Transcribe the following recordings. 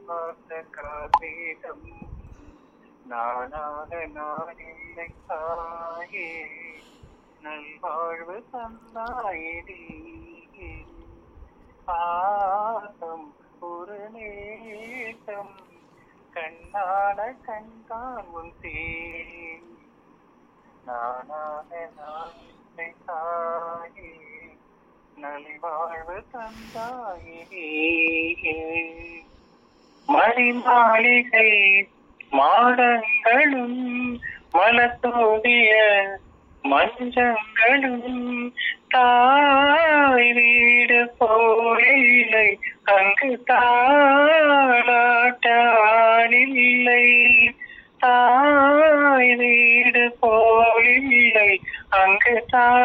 பார்த்த கார்மேகம் நானாக நான் இல்லை தாயே நல்வாழ்வு தந்தாயிடி பாசம் ஒரு நேசம் கண்ணான கண்கான் உன் தே நானாக நான் இல்லை தாயே நல்வாழ்வு தந்தாயிடி மணி மாளிகை மாடங்களும் மலத்தோடிய மஞ்சங்களும் தாய் வீடு போலில்லை அங்கு தாளாட்டானில்லை தாய் வீடு போலில்லை அங்கு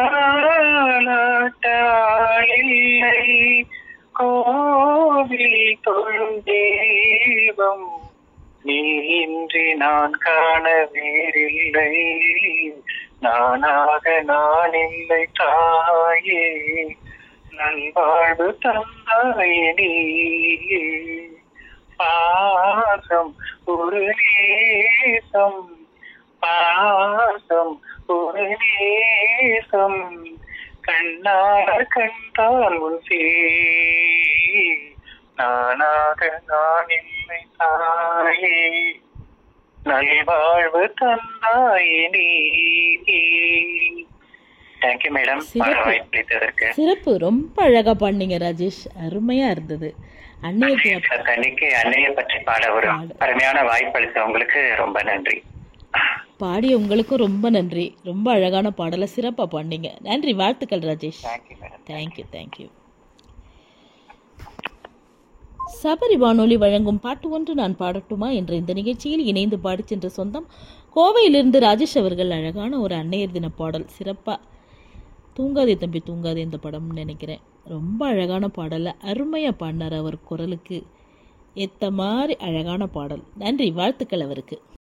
தாளாட்டானில்லை கோவில் தொழும் தெய்வம் நீ இன்றி நான் காண வேறில்லை நானாக நான் இல்லை தாயே நல்வாழ்வு தந்தாயே நீயே பாசம் ஒரு நேசம் பாசம் ஒரு நேசம் கண்ணாக கண்டால் உன் சே நானாக நான் இல்லை தாயே நல்வாழ்வு தந்தாயே நீ தேங்க்யூ மேடம் சிறப்பு. வாய்ப்பளித்ததற்கு சிறப்பு ரொம்ப அழகா பாடினீங்க ராஜேஷ் அருமையா இருந்தது அன்னைய தின அன்னைக்கு அன்னைய பற்றி பாட ஒரு அருமையான வாய்ப்பளித்த உங்களுக்கு ரொம்ப நன்றி பாடிய உங்களுக்கும் ரொம்ப நன்றி ரொம்ப அழகான பாடலை சிறப்பா பாடினீங்க நன்றி வாழ்த்துக்கள் Rajesh thank you madam thank you thank you Sabari வானொலி வழங்கும் பாட்டு ஒன்று நான் பாடட்டுமா என்ற இந்த நிகழ்ச்சியில் இணைந்து பாடிச் சென்ற சொந்தம் கோவையிலிருந்து ராஜேஷ் அவர்கள் அழகான ஒரு அன்னையர் தின பாடல் சிறப்பா தூங்காதே தம்பி தூங்காதே இந்த படம்னு நினைக்கிறேன் ரொம்ப அழகான பாடலை அருமையாக பாடினார் அவர் குரலுக்கு ஏத்த மாதிரி அழகான பாடல் நன்றி வாழ்த்துக்கள் அவருக்கு